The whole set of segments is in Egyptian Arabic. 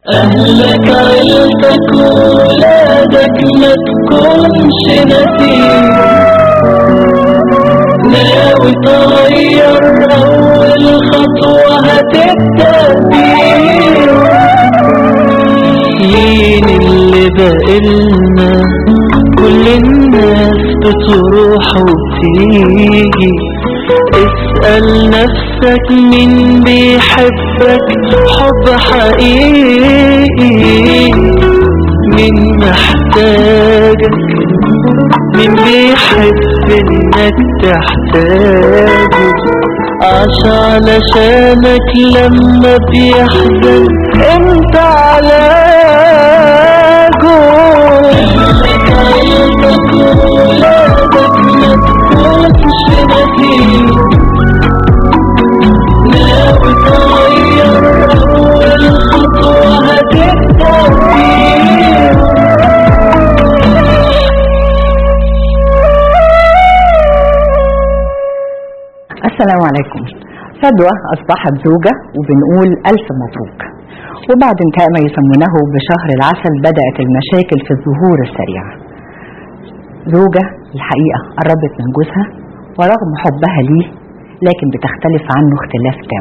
أهلك عيلتك ولادك ما تكونش نسيم ناوي تغير أول خطوة هتبدأ بيه مين اللي بقلنا كل الناس بتروح وتيجي اسأل نفسك مين بيحبك حب حقيقي مين محتاجك مين بيحب انك تحتاجه عاش علشانك لما بيحزن انت علاجه اهلك عيلتك ولادك ما تكونش نسيم ناوي تغير اول خطوة هتبدأ فيها السلام عليكم فدوى أصبحت زوجة وبنقول ألف مبروك وبعد انتهاء ما يسمونه بشهر العسل بدأت المشاكل في الظهور السريع زوجة الحقيقة قربت من جوزها ورغم حبها ليه لكن بتختلف عنه اختلاف تام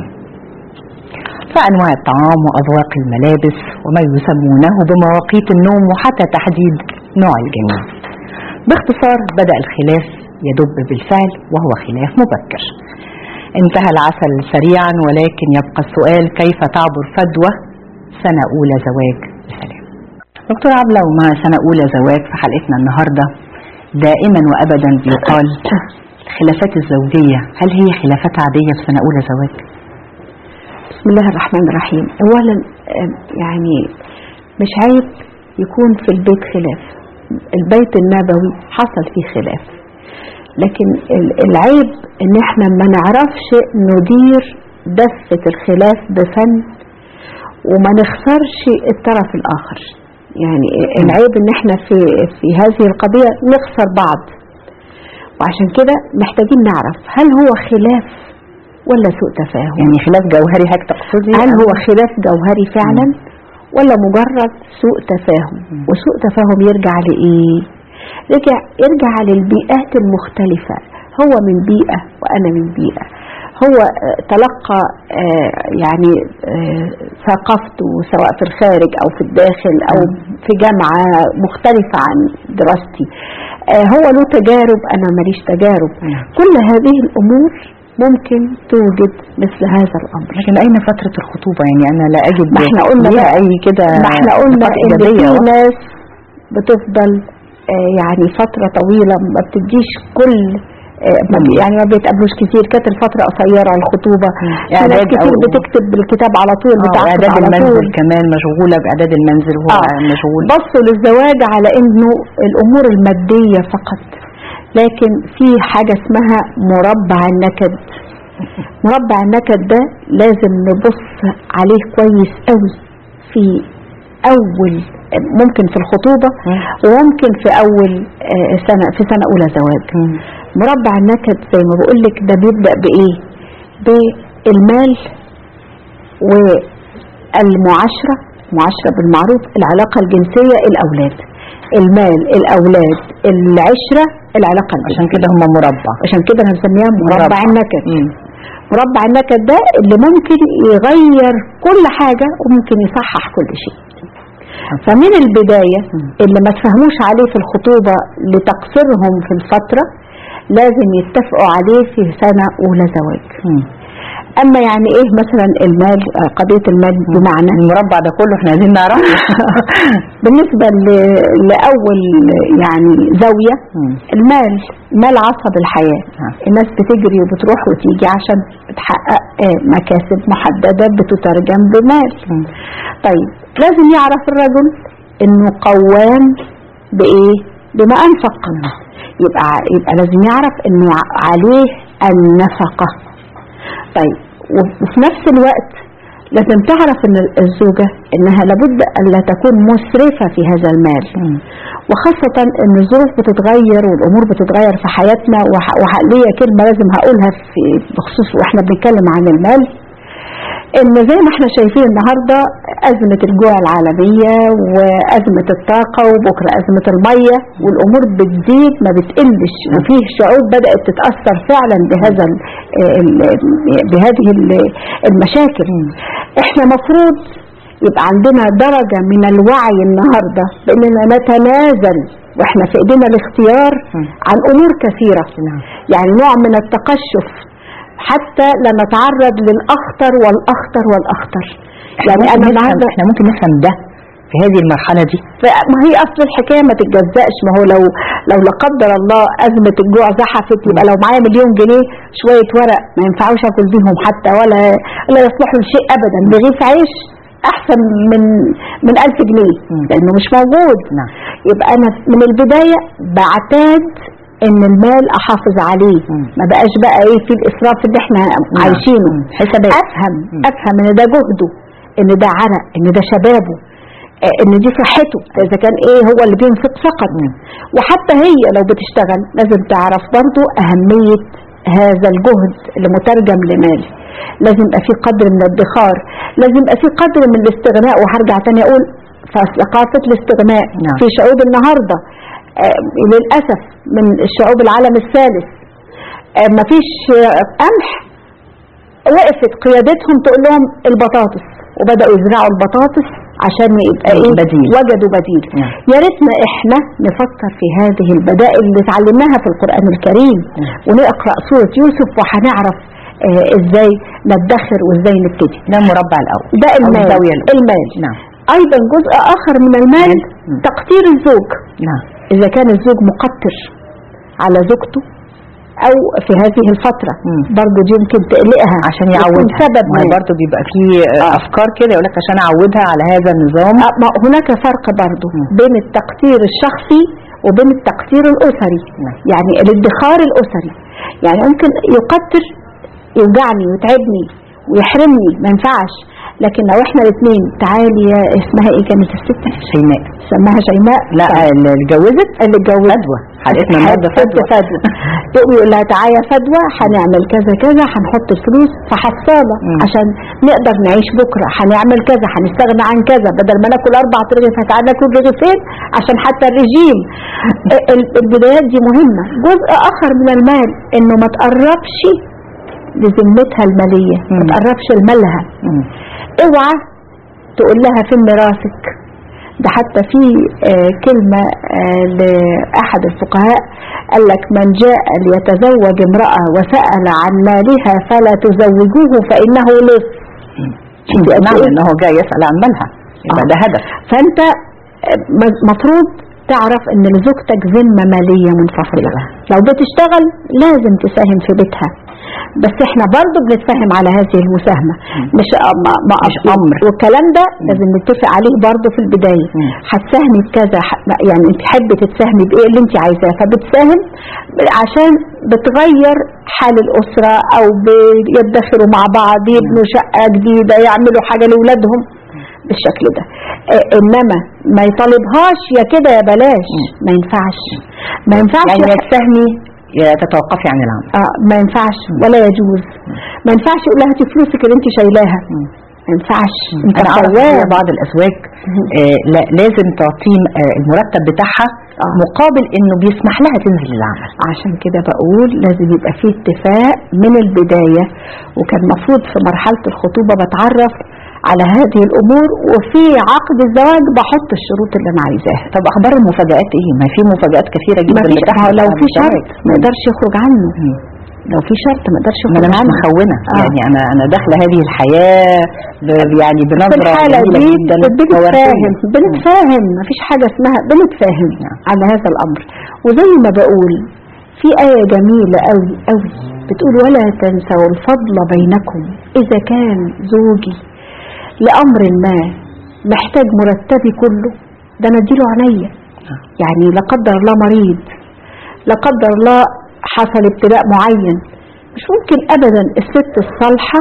فأنواع الطعام وأذواق الملابس وما يسمونه بمواقيت النوم وحتى تحديد نوع الجنين باختصار بدأ الخلاف يدب بالفعل وهو خلاف مبكر انتهى العسل سريعا ولكن يبقى السؤال كيف تعبر فدوى سنة أولى زواج بسلام دكتور عبلة ومع سنة أولى زواج في حلقتنا النهاردة دائما وأبدا بيقال الخلافات الزوجية هل هي خلافات عادية في سنة أولى زواج؟ بسم الله الرحمن الرحيم اولا آه، يعني مش عيب يكون في البيت خلاف البيت النبوي حصل فيه خلاف لكن ال- العيب ان احنا ما نعرفش ندير دفة الخلاف بفن وما نخسرش الطرف الاخر يعني العيب ان احنا في في هذه القضية نخسر بعض وعشان كده محتاجين نعرف هل هو خلاف ولا سوء تفاهم يعني خلاف جوهري هيك تقصدي؟ هل هو خلاف جوهري فعلا ولا مجرد سوء تفاهم وسوء تفاهم يرجع لإيه رجع يرجع للبيئات المختلفة هو من بيئة وأنا من بيئة هو آه، تلقى آه، يعني آه، ثقافته سواء في الخارج أو في الداخل أو في جامعة مختلفة عن دراستي آه، هو له تجارب أنا ماليش تجارب نعم. كل هذه الأمور ممكن توجد مثل هذا الأمر لكن أين فترة الخطوبة يعني أنا لا أجد ما احنا قلنا ليها بقى- أي كده ما احنا قلنا صفات ان إيجابية في أهو. ناس بتفضل آه، يعني فترة طويلة ما بتديش كل آه، ما بي- مم. يعني ما بيتقابلوش كتير كانت الفترة قصيرة الخطوبة في ناس إعداد كتير أو- بتكتب بالكتاب على طول آه، بتعقد إعداد على المنزل طول كمان مشغولة بإعداد المنزل هو آه. مشغول بصوا للزواج على انه الامور المادية فقط لكن في حاجة اسمها مربع النكد مربع النكد ده لازم نبص عليه كويس قوي في اول ممكن في الخطوبة مم. وممكن في اول آه، سنة في سنة اولى زواج مم. مربع النكد زي ما بقول لك ده بيبدأ بايه بالمال والمعاشرة معاشرة بالمعروف العلاقة الجنسية الأولاد المال الأولاد العشرة العلاقة عشان الجنسية كده هم مربع عشان كده هنسميها مربع مربع. النكد مم. مربع النكد ده اللي ممكن يغير كل حاجة وممكن يصحح كل شيء فمن البداية اللي ما تفهموش عليه في الخطوبة لتقصيرهم في الفترة لازم يتفقوا عليه في سنة أولى زواج مم. أما يعني إيه مثلا المال آه، قضية المال بمعنى المربع ده كله احنا عايزين نعرف بالنسبة ل- لأول يعني زاوية مم. المال مال عصب الحياة ها. الناس بتجري وبتروح وتيجي عشان تحقق آه، مكاسب محددة بتترجم بمال مم. طيب لازم يعرف الرجل انه قوام بايه بما انفق يبقى ع- يبقى لازم يعرف انه ع- عليه النفقة طيب و- وفي نفس الوقت لازم تعرف ان ال- الزوجة انها لابد ان لا تكون مسرفة في هذا المال مم. وخاصة ان الظروف بتتغير والامور بتتغير في حياتنا وح- وح- ليا كلمة لازم هقولها في بخصوص واحنا بنتكلم عن المال ان زي ما احنا شايفين النهارده ازمه الجوع العالميه وازمه الطاقه وبكره ازمه الميه والامور بتزيد ما بتقلش وفيه شعوب بدات تتاثر فعلا بهذا ال ال بهذه ال- المشاكل احنا مفروض يبقى عندنا درجه من الوعي النهارده باننا نتنازل واحنا في ايدينا الاختيار عن امور كثيره نعم. يعني نوع من التقشف حتى لا نتعرض للاخطر والاخطر والاخطر يعني ممكن انا نفهم النهارده احنا ممكن نفهم ده في هذه المرحلة دي ما هي اصل الحكايه ما تتجزأش ما هو لو لو لا قدر الله ازمه الجوع زحفت يبقى لو معايا مليون جنيه شويه ورق ما ينفعوش اكل بيهم حتى ولا لا يصلحوا لشيء ابدا رغيف عيش احسن من من ألف جنيه مم. لانه مش موجود نعم. يبقى انا من البدايه بعتاد ان المال احافظ عليه مم. ما بقاش بقى ايه في الاسراف اللي احنا عايشينه مم. حسابات. افهم مم. افهم ان ده جهده ان ده عرق ان ده شبابه آه، ان دي صحته اذا كان ايه هو اللي بينفق فقط مم. وحتى هي لو بتشتغل لازم تعرف برضو اهمية هذا الجهد اللي مترجم لمال لازم يبقى في قدر من الادخار لازم يبقى في قدر من الاستغناء وهرجع تاني اقول فثقافة الاستغناء نعم. في شعوب النهاردة آه، للأسف من الشعوب العالم الثالث آه، مفيش آه، قمح وقفت قيادتهم تقول لهم البطاطس وبدأوا يزرعوا البطاطس عشان يبقى ايه بديل. وجدوا بديل نعم. يا ريتنا احنا نفكر في هذه البدائل اللي اتعلمناها في القرآن الكريم ونقرأ سورة يوسف وهنعرف آه ازاي ندخر وازاي نبتدي ده المربع الأول ده أو المال الزاوية الأولى. المال نعم ايضا جزء اخر من المال مم. تقدير الزوج نعم اذا كان الزوج مقتر على زوجته او في هذه الفترة مم. برضو دي يمكن تقلقها عشان يكون يعودها سبب ما ما. برضه بيبقى فيه آه، افكار كده يقول لك عشان اعودها على هذا النظام آه، ما هناك فرق برضو مم. بين التقدير الشخصي وبين التقدير الأسري نعم. يعني الادخار الأسري يعني ممكن يقدر يوجعني ويتعبني ويحرمني ما ينفعش لكن لو احنا الاثنين تعالي يا اسمها ايه كانت الست شيماء سماها شيماء لا اللي اتجوزت اللي اتجوزت فدوى حلقتنا النهارده ست فدوى فدوى يقوم يقول لها تعالى يا فدوى هنعمل كذا كذا هنحط الفلوس في حصاله مم. عشان نقدر نعيش بكره هنعمل كذا هنستغنى عن كذا بدل ما ناكل اربع رغيف تعالى ناكل رغيفين عشان حتى الرجيم ال- ال- البدايات دي مهمه جزء اخر من المال انه ما تقربش لذمتها الماليه ما مم. تقربش لمالها مم. اوعى تقول لها فين ميراثك ده حتى في آه، كلمة آه، لأحد الفقهاء قال لك من جاء ليتزوج امرأة وسأل عن مالها فلا تزوجوه فإنه لص شوفي قد نعم إيه؟ ان هو جاي يسال عن مالها يبقى آه. ده هدف فأنت آه، م- مفروض تعرف ان لزوجتك ذمة مالية منفصلة لو بتشتغل لازم تساهم في بيتها بس احنا برضو بنتفاهم على هذه المساهمة مش أ- ما ما مش أمر. والكلام ده لازم نتفق عليه برضو في البداية مم. هتساهمي بكذا ح- يعني انت تحبي تتساهمي بايه اللي انت عايزاه فبتساهم عشان بتغير حال الأسرة او بيدخروا مع بعض يبنوا شقة جديدة يعملوا حاجة لأولادهم بالشكل ده آه، انما ما يطالبهاش يا كده يا بلاش ما ينفعش ما ينفعش يعني يا يح- تساهمي يا تتوقفي عن العمل آه ما ينفعش ولا يجوز ما ينفعش يقول لها هاتي فلوسك اللي انت شايلاها ما ينفعش انت انا اعرف قوام إن بعض الازواج آه لا لازم تعطيه آه المرتب بتاعها آه. مقابل انه بيسمح لها تنزل العمل عشان كده بقول لازم يبقى فيه اتفاق من البداية وكان مفروض في مرحلة الخطوبة بتعرف على هذه الأمور وفي عقد الزواج بحط الشروط اللي أنا عايزاها طب اخبار المفاجآت ايه ما في مفاجآت كثيره ما جدا فيش بتحصل ما هو لو بعد في الزواج. شرط ما يقدرش يخرج عنه لو في شرط ما يقدرش ما يخرج انا مش عنه مخونه آه. يعني انا انا داخله هذه الحياه ب- يعني في بنظره الحالة جميله دي جدا بنتفاهم ووردية. بنتفاهم مفيش حاجة اسمها بنتفاهم نعم. على هذا الأمر وزي ما بقول في آية جميلة قوي قوي بتقول ولا تنسوا الفضل بينكم إذا كان زوجي لأمر ما محتاج مرتبي كله ده أنا أديله عينيا يعني لا قدر الله مريض لا قدر الله حصل ابتلاء معين مش ممكن ابدا الست الصالحة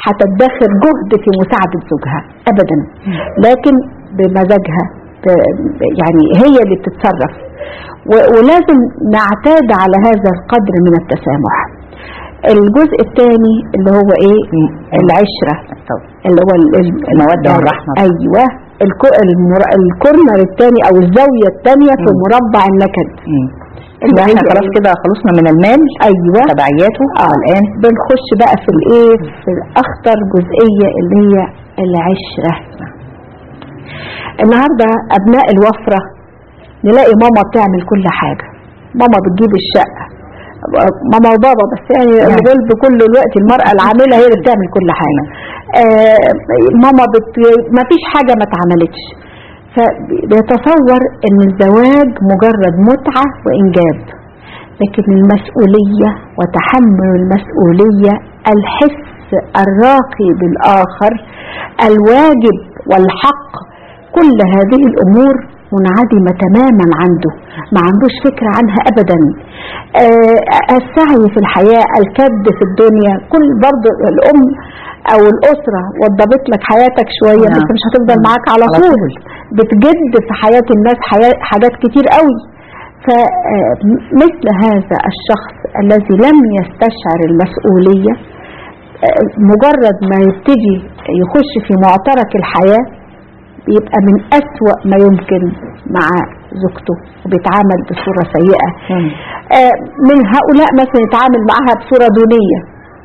هتدخر جهد في مساعدة زوجها ابدا لكن بمزاجها ب- يعني هي اللي بتتصرف و- ولازم نعتاد على هذا القدر من التسامح الجزء الثاني اللي هو ايه مم. العشرة طب اللي هو ال- ال- المودة يعني والرحمة. ايوه الكو- المر- الكورنر الثاني او الزاوية الثانية في مم. مربع النكد مم. اللي احنا هي خلاص إيه؟ كده خلصنا من المال ايوه تبعياته اه الان بنخش بقى في الايه في الاخطر جزئيه اللي هي العشره النهارده ابناء الوفره نلاقي ماما بتعمل كل حاجه ماما بتجيب الشقه ماما وبابا بس يعني نعم. الغلب كل الوقت المرأة العاملة هي اللي بتعمل كل حاجة آه ماما بت... ما فيش حاجة ما اتعملتش فبيتصور ان الزواج مجرد متعة وانجاب لكن المسؤولية وتحمل المسؤولية الحس الراقي بالآخر الواجب والحق كل هذه الأمور منعدمة تماما عنده ما عندوش فكرة عنها أبدا آه السعي في الحياة الكد في الدنيا كل برضو الأم أو الأسرة وضبت لك حياتك شوية نعم. بس مش هتفضل معاك على على طول طول. بتجد في حياة الناس حياة حاجات كتير قوي فمثل هذا الشخص الذي لم يستشعر المسؤولية آه، مجرد ما يبتدي يخش في معترك الحياة بيبقى من أسوأ ما يمكن مع زوجته وبيتعامل بصورة سيئة مم. آه، من هؤلاء مثلا يتعامل معها بصورة دونية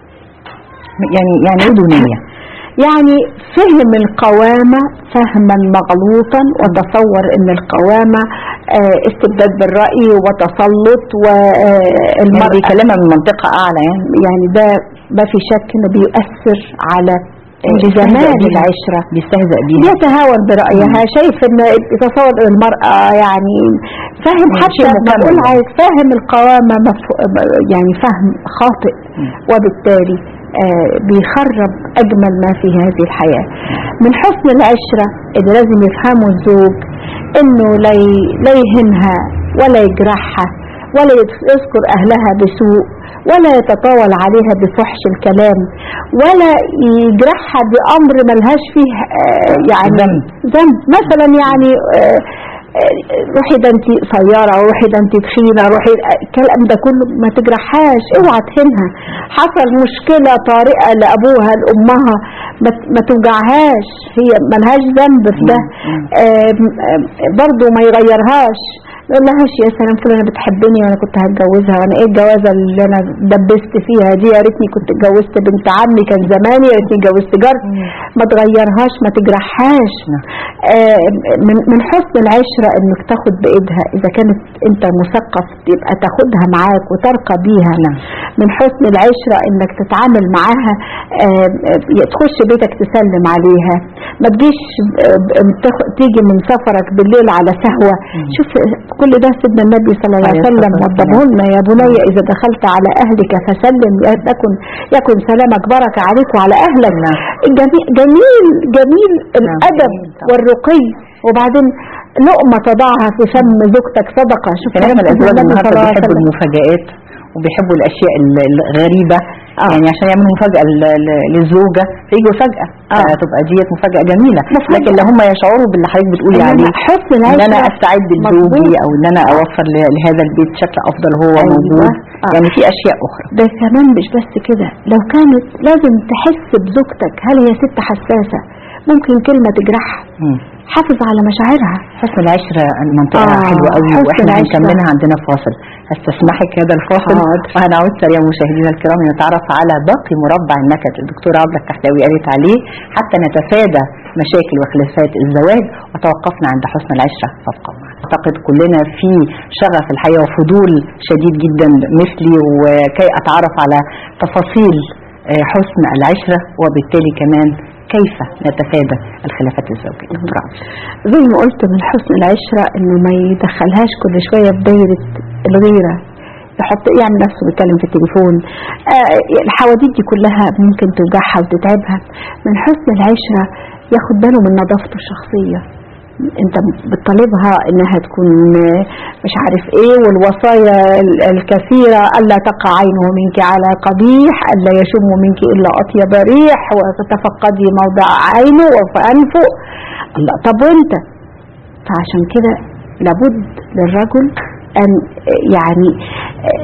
يعني يعني ايه دونية يعني فهم القوامة فهما مغلوطا وتصور ان القوامة آه، استبداد بالرأي وتسلط يعني والمرأة بيكلمها من منطقة اعلى يعني يعني ده ما في شك انه بيؤثر على آه، بيستهزأ جمال بيها. العشرة بيستهزأ بيها بيتهاون برأيها شايف ان يتصور ان المرأة يعني فاهم مم، حتى شيء ما مكمل بقول يعني. عايز فاهم القوامة مفهو- يعني فهم خاطئ مم. وبالتالي آه، بيخرب أجمل ما في هذه الحياة من حسن العشرة اللي لازم يفهمه الزوج إنه لا ي- لا يهنها ولا يجرحها ولا يت- يذكر أهلها بسوء ولا يتطاول عليها بفحش الكلام ولا يجرحها بأمر ملهاش فيه آه، يعني ذنب. ذنب مثلا يعني آه، آه، روحي ده انت قصيره روحي ده انت تخينه روحي الكلام ده كله ما تجرحهاش اوعى تهينها حصل مشكله طارئه لابوها لامها ما ت- ما توجعهاش هي ملهاش ذنب في ده آم، آم، برضو ما يغيرهاش ما يقولهاش يا سلام فلانه بتحبني وانا كنت هتجوزها وانا ايه الجوازه اللي انا دبست فيها دي يا ريتني كنت اتجوزت بنت عمي كان زماني يا ريتني اتجوزت جارتي ما تغيرهاش ما تجرحهاش نعم. آه، من من حسن العشره انك تاخد بايدها اذا كانت انت مثقف يبقى تاخدها معاك وترقى بيها نعم. من حسن العشره انك تتعامل معاها آه، آه، تخش بيتك تسلم عليها ما تجيش آه، ب- تاخ- تيجي من سفرك بالليل على سهوه شوف كل ده سيدنا النبي صلى الله عليه عليه وسلم الصلاة والسلام. وضبهن يا بني اذا دخلت على اهلك فسلم يكن يكن سلامك بركه عليك وعلى اهلك نعم. جميل جميل جميل الادب جميل طبعا. والرقي وبعدين لقمه تضعها في فم زوجتك صدقه شوف كان اغلب سيدنا الازواج النبي صلى النهارده الله عليه بيحبوا وسلم. المفاجآت وبيحبوا الاشياء ال- الغريبه آه. يعني عشان يعملوا مفاجاه ل- ل- للزوجه فيجوا فجاه آه. تبقى ديت مفاجاه جميله مفاجأة. لكن لو هم يشعروا باللي حضرتك بتقولي إنما عليه حسن ان العشره انا استعد لزوجي مظبوط. او ان انا اوفر ل- لهذا البيت شكل افضل هو أيوة. موجود آه. يعني في اشياء اخرى ده كمان مش بس كده لو كانت لازم تحس بزوجتك هل هي ست حساسة ممكن كلمة تجرحها مم. حافظ على مشاعرها حسن العشرة المنطقة آه، حلوة قوي حسن واحنا العشرة. هنكملها عندنا فاصل هستسمحك هذا الفاصل حاضر. وهنعود سريعا مشاهدينا الكرام لنتعرف على باقي مربع النكد الدكتورة عبلة الكحلاوي قالت عليه حتى نتفادى مشاكل وخلافات الزواج وتوقفنا عند حسن العشرة فابقوا معنا اعتقد كلنا في شغف الحياة وفضول شديد جدا مثلي وكي اتعرف على تفاصيل آه، حسن العشرة وبالتالي كمان كيف نتفادى الخلافات الزوجية دكتورة عبلة. زي ما قلت من حسن العشرة انه ما يدخلهاش كل شوية في دايرة الغيرة يحط يعني نفسه بيتكلم في التليفون آه الحواديت دي كلها ممكن توجعها وتتعبها من حسن العشرة ياخد باله من نظافته الشخصية انت بتطالبها انها تكون آه، مش عارف ايه والوصايا ال- الكثيرة الا تقع عينه منك على قبيح الا يشم منك الا اطيب ريح وتتفقدي موضع عينه وانفه الله طب وانت فعشان كده لابد للرجل ان يعني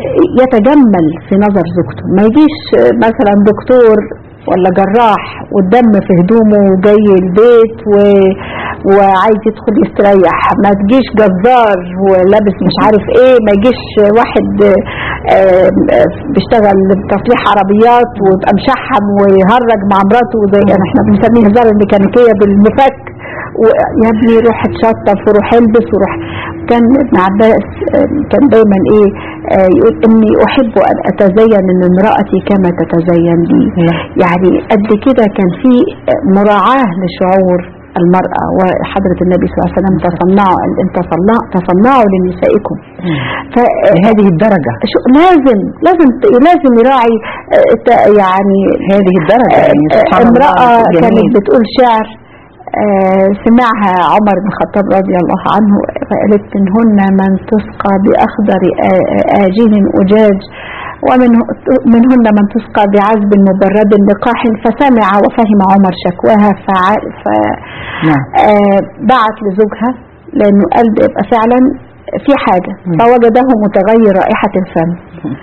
يتجمل في نظر زوجته ما يجيش مثلا دكتور ولا جراح والدم في هدومه وجاي البيت و... وعايز يدخل يستريح ما تجيش جزار ولابس مش عارف ايه ما يجيش واحد آه، آه، بيشتغل تصليح عربيات ويبقى مشحم ويهرج مع مراته زي يعني احنا بنسميه هزار الميكانيكيه بالمفك ويا ابني روح اتشطف وروح البس وروح كان ابن عباس آه، كان دايما ايه آه، يقول اني احب ان اتزين ان امرأتي كما تتزين لي يعني قد كده كان في آه، مراعاة لشعور المرأة وحضرة النبي صلى الله عليه وسلم تصنعوا ان تصنعوا تصنعوا لنسائكم بهذه الدرجة فشو لازم لازم لازم يراعي آه، ت- يعني هذه الدرجة يعني آه، سبحان الله امرأة جميل. كانت بتقول شعر آه، سمعها عمر بن الخطاب رضي الله عنه فقالت منهن من تسقى بأخضر آ- آجين أجاج ومن منهن من تسقى بعذب مبرد لقاح فسمع وفهم عمر شكواها فع- ف نعم آه، بعت لزوجها لأنه قال ده يبقى فعلا في حاجة مم. فوجده متغير رائحة الفم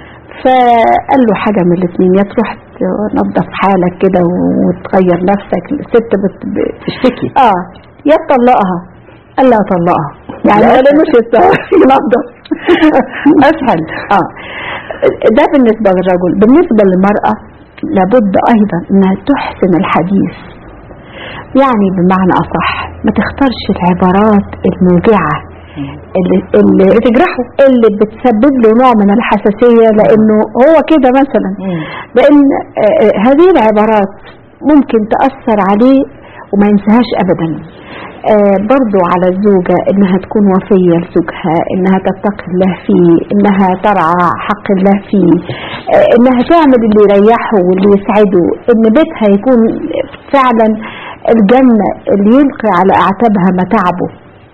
فقال له حاجة من الاثنين يا تروح تنظف حالك كده وتغير نفسك الست بت... ب... تشتكي اه يا تطلقها قال لها طلقها يعني لا. ولا مش ينظف أسهل اه ده بالنسبة للرجل بالنسبة للمرأة لابد أيضا أنها تحسن الحديث يعني بمعنى أصح ما تختارش العبارات الموجعة اللي اللي بتجرحه اللي بتسبب له نوع من الحساسية لأنه هو كده مثلا لأن آه، آه، هذه العبارات ممكن تأثر عليه وما ينساهاش أبدا آه، برضو على الزوجة إنها تكون وفية لزوجها إنها تتقي الله فيه إنها ترعى حق الله فيه آه، إنها تعمل اللي يريحه واللي يسعده إن بيتها يكون فعلا الجنة اللي يلقي على أعتابها متاعبه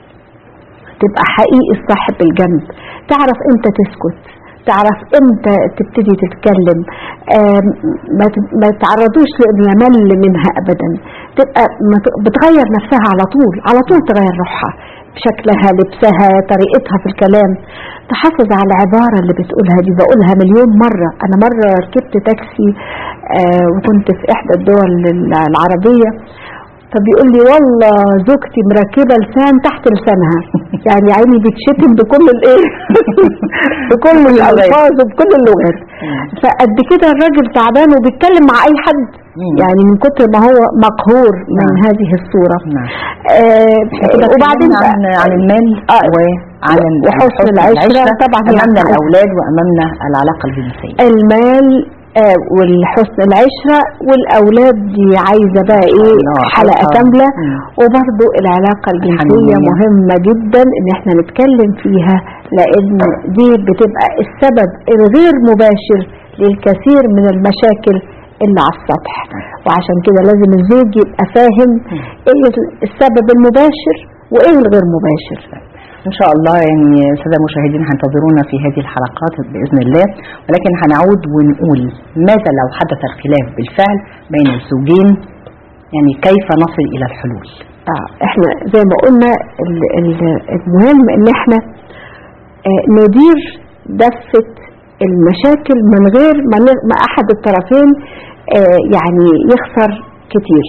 تبقى حقيقي صاحب الجنب تعرف امتى تسكت تعرف امتى تبتدي تتكلم آم، ما ت- ما تعرضوش لانه يمل منها ابدا تبقى ما ت- بتغير نفسها على طول على طول تغير روحها شكلها لبسها طريقتها في الكلام تحافظ على العبارة اللي بتقولها دي بقولها مليون مرة أنا مرة ركبت تاكسي آه وكنت في إحدى الدول الع- العربية فبيقول لي والله زوجتي مركبه لسان تحت لسانها يعني عيني بتشتم بكل الايه بكل الالفاظ وبكل اللغات فقد كده الراجل تعبان وبيتكلم مع اي حد مم. يعني من كتر ما هو مقهور من نعم. هذه الصوره نعم آه كده وبعدين اتكلمنا عن عن المال آه. وعن ال- وحسن العشرة طبعا هي أمامنا عن- الأولاد وأمامنا العلاقة الجنسية المال آه والحسن العشرة والأولاد دي عايزة بقى إيه الله، حلقة حلقة. كاملة مم. وبرضو العلاقة الجنسية الحميمية. مهمة جدا إن إحنا نتكلم فيها لأن دي بتبقى السبب الغير مباشر للكثير من المشاكل اللي على السطح وعشان كده لازم الزوج يبقى فاهم إيه السبب المباشر وإيه الغير مباشر إن شاء الله يعني سادة المشاهدين هينتظرونا في هذه الحلقات بإذن الله ولكن هنعود ونقول ماذا لو حدث الخلاف بالفعل بين الزوجين يعني كيف نصل إلى الحلول آه احنا زي ما قلنا ال- ال- المهم ان احنا آه ندير دفة المشاكل من غير ما, ن- ما احد الطرفين آه يعني يخسر كتير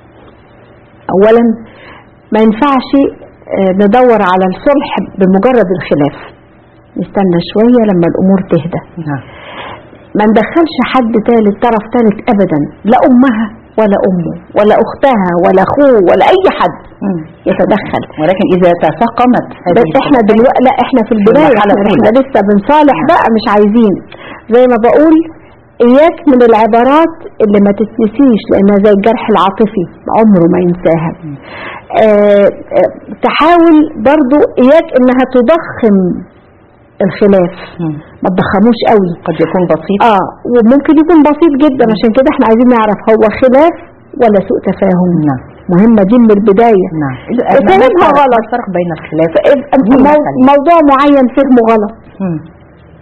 اولا ما ينفعش آه ندور على الصلح بمجرد الخلاف نستنى شوية لما الامور تهدى نعم ما ندخلش حد تالت طرف تالت ابدا لا امها ولا امه ولا اختها ولا اخوه ولا اي حد يتدخل ولكن إذا تفاقمت هذه بس احنا دلوقتي لا احنا في البدايه المرحلة احنا, احنا الأولى. لسه بنصالح بقى مش عايزين زي ما بقول اياك من العبارات اللي ما تتنسيش لانها زي الجرح العاطفي عمره ما ينساها اه اه تحاول برضو اياك انها تضخم الخلاف مم. ما تضخموش قوي قد يكون بسيط اه وممكن يكون بسيط جدا عشان كده احنا عايزين نعرف هو خلاف ولا سوء تفاهم نعم مهمة دي من البداية نعم فهمها ما غلط. الفرق بين الخلاف مو- موضوع معين فهمه غلط مم.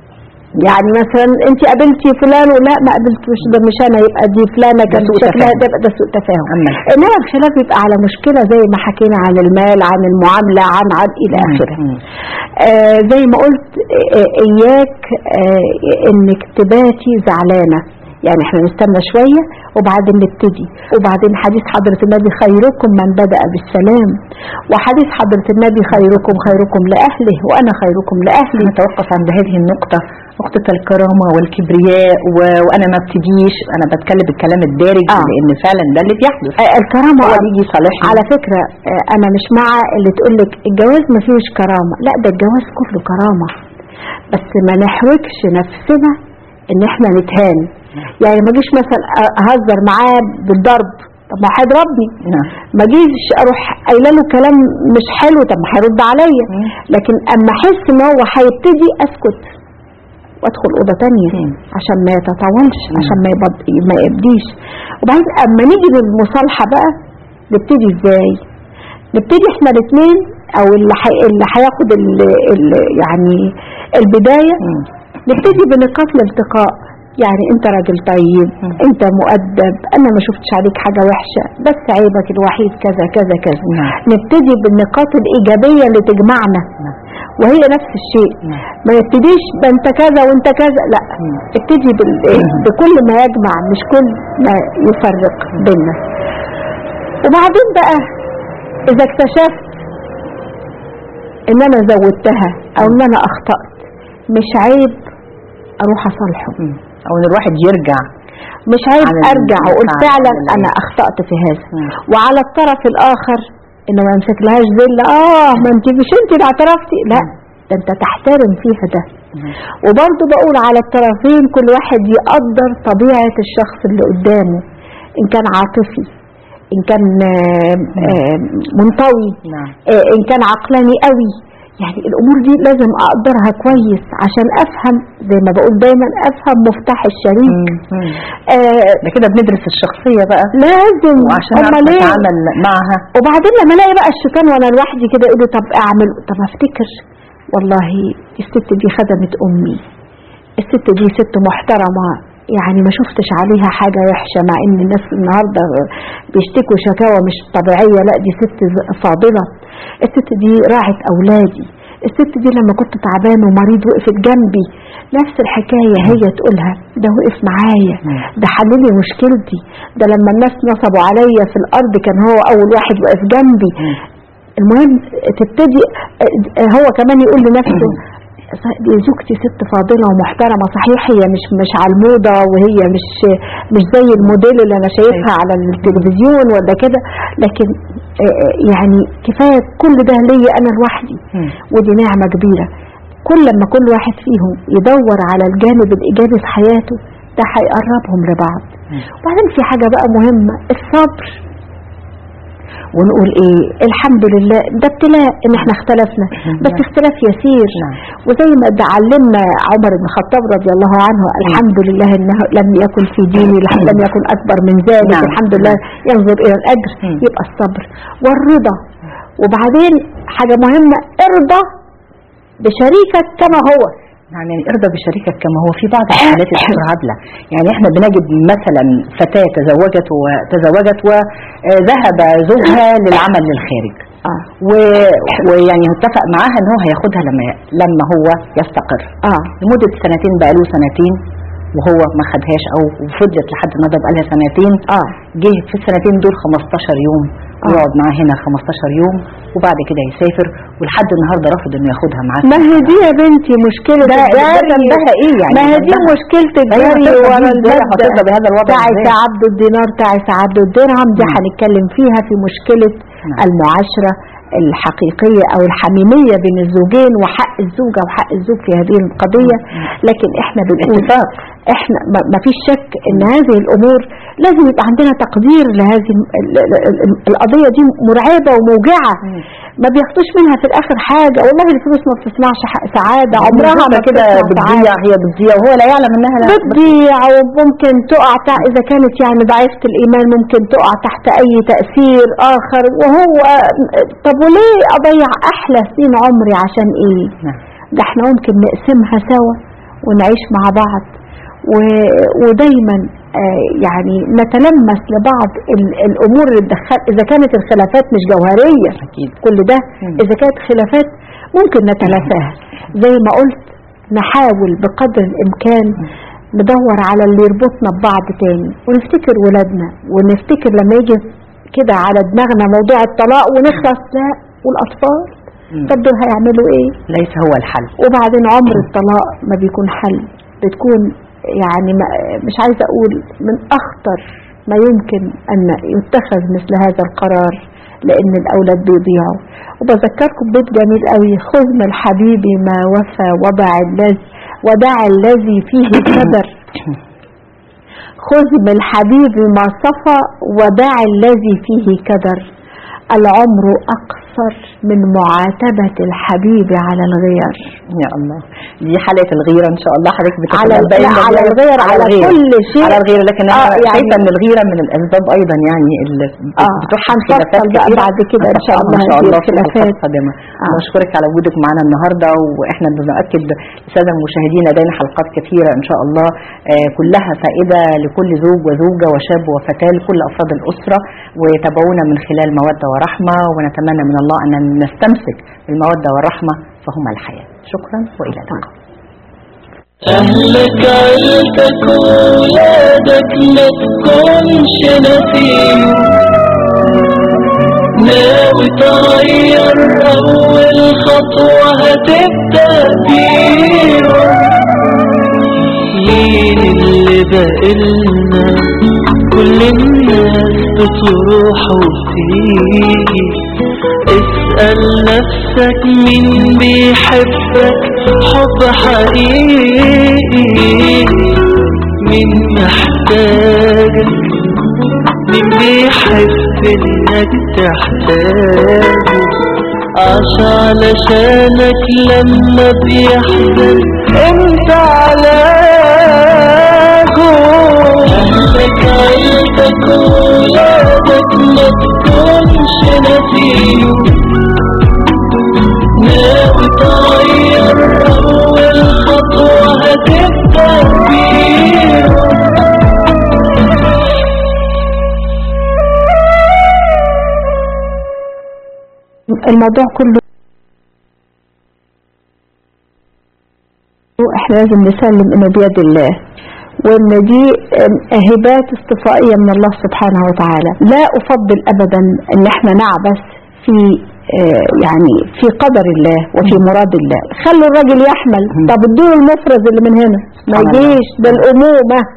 يعني مثلا انت قابلتي فلان ولا ما قابلتوش ده مش انا يبقى دي فلانه كان سوء شكلها تفاهم. ده يبقى ده سوء تفاهم أما انما الخلاف يبقى على مشكله زي ما حكينا عن المال عن المعامله عن عن الى اخره مم. آه زي ما قلت آه اياك آه انك تباتي زعلانه يعني احنا نستنى شويه وبعدين نبتدي وبعدين حديث حضره النبي خيركم من بدا بالسلام وحديث حضره النبي خيركم خيركم لاهله وانا خيركم لاهلي نتوقف عند هذه النقطة نقطة الكرامة والكبرياء و... وأنا ما ابتديش أنا بتكلم الكلام الدارج آه. لأن فعلا ده اللي بيحدث آه، الكرامة هو اللي يجي يصالحني على فكرة آه، أنا مش مع اللي تقول لك الجواز ما فيهوش كرامة لا ده الجواز كله كرامة بس ما نحوجش نفسنا إن إحنا نتهان يعني ما أجيش مثلا أ- أهزر معاه بالضرب طب ما هيضربني نعم ما اجيش اروح قايله له كلام مش حلو طب ما هيرد عليا مم. لكن اما احس ان هو هيبتدي اسكت وادخل اوضه تانية مم. عشان ما يتطاولش مم. عشان ما يبض... ما يبديش وبعدين اما نيجي للمصالحه بقى نبتدي ازاي نبتدي احنا الاثنين او اللي حي... اللي هياخد ال... ال... يعني البدايه مم. نبتدي بنقاط الالتقاء يعني انت راجل طيب مم. انت مؤدب انا ما شفتش عليك حاجه وحشه بس عيبك الوحيد كذا كذا كذا نعم. نبتدي بالنقاط الايجابيه اللي تجمعنا نعم. وهي نفس الشيء نعم. ما نبتديش ده انت كذا وانت كذا لا مم. ابتدي بال... بكل ما يجمع مش كل ما يفرق بيننا وبعدين بقى اذا اكتشفت ان انا زودتها او ان انا اخطأت مش عيب اروح اصالحه مم. أو إن الواحد يرجع مش عيب عن ارجع المنفعة واقول فعلا ولا انا إيه؟ اخطأت في هذا مم. وعلى الطرف الاخر انه ما يمسكلهاش ذل اه ما انت مش انت اللي اعترفتي لا ده انت تحترم فيها ده مم. وبرضه بقول على الطرفين كل واحد يقدر طبيعة الشخص اللي قدامه إن كان عاطفي إن كان آم، آم، منطوي نعم آه، إن كان عقلاني قوي يعني الأمور دي لازم أقدرها كويس عشان أفهم زي ما بقول دايما أفهم مفتاح الشريك مم. مم. آه ده كده بندرس الشخصية بقى لازم وعشان أمال أعرف إيه؟ أتعامل معها وبعدين لما الاقي بقى الشيطان وانا لوحدي كده يقول لي طب اعمل طب افتكر والله الست دي خدمت امي الست دي ست محترمه يعني ما شفتش عليها حاجة وحشة مع ان الناس النهاردة بيشتكوا شكاوى مش طبيعية لا دي ست فاضلة الست دي راعت اولادي الست دي لما كنت تعبان ومريض وقفت جنبي نفس الحكاية هي تقولها ده وقف معايا مم. ده حل لي مشكلتي ده لما الناس نصبوا عليا في الارض كان هو اول واحد واقف جنبي مم. المهم تبتدي آه، هو كمان يقول لنفسه ص- دي زوجتي ست فاضلة ومحترمة صحيح هي مش مش على الموضة وهي مش مش زي الموديل اللي أنا شايفها على التلفزيون ولا كده لكن آه، آه، يعني كفاية كل ده ليا أنا لوحدي مم. ودي نعمة كبيرة كل ما كل واحد فيهم يدور على الجانب الإيجابي في حياته ده هيقربهم لبعض مم. وبعدين في حاجة بقى مهمة الصبر ونقول ايه الحمد لله ده ابتلاء ان احنا اختلفنا بس نعم. اختلاف يسير نعم. وزي ما ده علمنا عمر بن الخطاب رضي الله عنه الحمد لله انه لم يكن في ديني لم يكن اكبر من ذلك نعم. الحمد لله ينظر الى الاجر مم. يبقى الصبر والرضا وبعدين حاجة مهمة ارضى بشريكك كما هو يعني ارضى بشريكك كما هو في بعض الحالات الغير عادله يعني احنا بنجد مثلا فتاه تزوجت وتزوجت وذهب زوجها للعمل للخارج اه و- ويعني اتفق معاها ان هو هياخدها لما لما هو يستقر اه لمده سنتين بقى له سنتين وهو ما خدهاش او فضلت لحد النهارده بقى لها سنتين اه جه في السنتين دول 15 يوم آه. يقعد معاه هنا 15 يوم وبعد كده يسافر ولحد النهارده رافض انه ياخدها معاه ما هي دي يا بنتي مشكلة ده ده الجري. ذنبها ايه يعني ما هي دي ذنبها؟ مشكلة هي الجري هتفضل ورا دي ازاي؟ المبدأ هتفضل بهذا الوضع تعس ازاي؟ عبد الدينار تعس عبد الدرهم دي مم. هنتكلم فيها في مشكلة نعم. المعاشرة الحقيقية أو الحميمية بين الزوجين وحق الزوجة وحق الزوج في هذه القضية لكن احنا بنقول اتفاق. احنا ما ما فيش شك ان هذه الامور لازم يبقى عندنا تقدير لهذه ال- ال- ال- القضية دي مرعبة وموجعة مم. ما بياخدوش منها في الاخر حاجة والله الفلوس ما بتصنعش حق سعادة عمرها ما الزوجة كده بتصنع بتضيع سعادة هي بتضيع وهو لا يعلم انها لا بتضيع وممكن تقع تع- اذا كانت يعني ضعيفة الايمان ممكن تقع تحت اي تأثير اخر وهو طب وليه اضيع احلى سنين عمري عشان ايه نعم. ده احنا ممكن نقسمها سوا ونعيش مع بعض و... ودايما آه، يعني نتلمس لبعض ال- الامور اللي تدخل اذا كانت الخلافات مش جوهريه اكيد كل ده مم. اذا كانت خلافات ممكن نتلافاها زي ما قلت نحاول بقدر الامكان ندور على اللي يربطنا ببعض تاني ونفتكر ولادنا ونفتكر لما يجي كده على دماغنا موضوع الطلاق ونخلص لا والاطفال مم. طب دول هيعملوا ايه ليس هو الحل وبعدين عمر الطلاق ما بيكون حل بتكون يعني ما مش عايزه اقول من اخطر ما يمكن ان يتخذ مثل هذا القرار لان الاولاد بيضيعوا وبذكركم بيت جميل قوي خذ من حبيبي ما وفى وضع الذي ودع الذي فيه كدر خذ من حبيبي ما صفى ودع الذي فيه كدر العمر أقصر من معاتبة الحبيب على الغير يا الله دي حلقه الغيره ان شاء الله حضرتك بتتكلم على لا باين على بالله. الغير على الغيرة. كل شيء على الغيره لكن انا آه، يعني- شايفه ان الغيره من الاسباب ايضا يعني اللي آه، بتحصل هنفصل خلافات بقى كتيرة. بعد كده إن شاء هنفصل الله ان شاء هذه الله في الحلقات الخلافات. القادمه آه. بشكرك على وجودك معنا النهارده واحنا بنؤكد للساده المشاهدين لدينا حلقات كثيره ان شاء الله آه، كلها فائده لكل زوج وزوجه وشاب وفتاه لكل افراد الاسره وتابعونا من خلال موده ورحمه ونتمنى من الله ان نستمسك بالموده والرحمه فهما الحياه شكرا والى اللقاء أهلك عيلتك وولادك ما تكونش نسيم ناوي تغير أول خطوة هتبدأ بيهم مين اللي بقلنا كل الناس بتروح وتيجي اسأل نفسك مين بيحبك حب حقيقي مين محتاجك مين بيحب انك تحتاجه عاش علشانك لما بيحزن انت علاجه اهلك عيلتك وولادك ما تكونش نسيهم ناوي تغير اول خطوة هتبدأ بيهم الموضوع كله احنا لازم نسلم انه بيد الله وان دي ام، هبات استفائية من الله سبحانه وتعالى لا افضل ابدا ان احنا نعبث في اه، يعني في قدر الله وفي مراد الله خلوا الراجل يحمل طب ادوا المفرز اللي من هنا ما سبحان الله. يجيش ده الامومه